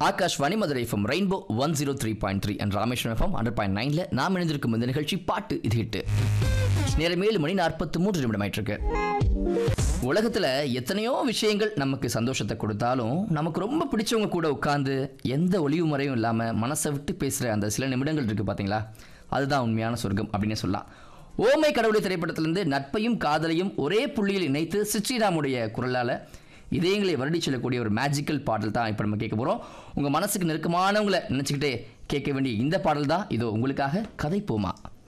Akashvani Madurai FM rainbow one zero three point three and Rameswaram FM hundred point நைனில் நாம் இணைந்திருக்கும் இந்த நிகழ்ச்சி பாட்டு இது ஹிட்டு நேரம் ஏழு மணி நாற்பத்தி மூன்று நிமிடம் ஆயிட்டிருக்கு உலகத்தில் எத்தனையோ விஷயங்கள் நமக்கு சந்தோஷத்தை கொடுத்தாலும் நமக்கு ரொம்ப பிடிச்சவங்க கூட உட்காந்து எந்த ஒளிவு முறையும் இல்லாமல் மனசை விட்டு பேசுகிற அந்த சில நிமிடங்கள் இருக்குது பார்த்தீங்களா அதுதான் உண்மையான சொர்க்கம் அப்படின்னே சொல்லலாம் ஓமை கடவுளை திரைப்படத்திலிருந்து நட்பையும் காதலையும் ஒரே புள்ளியில் இணைத்து சிற்றிராமுடைய குரலால் இதயங்களை வருடி செல்லக்கூடிய ஒரு மேஜிக்கல் பாடல் தான் இப்போ நம்ம கேட்க போகிறோம் உங்கள் மனசுக்கு நெருக்கமானவங்களை நினச்சிக்கிட்டே கேட்க வேண்டிய இந்த பாடல் தான் இதோ உங்களுக்காக கதை போமா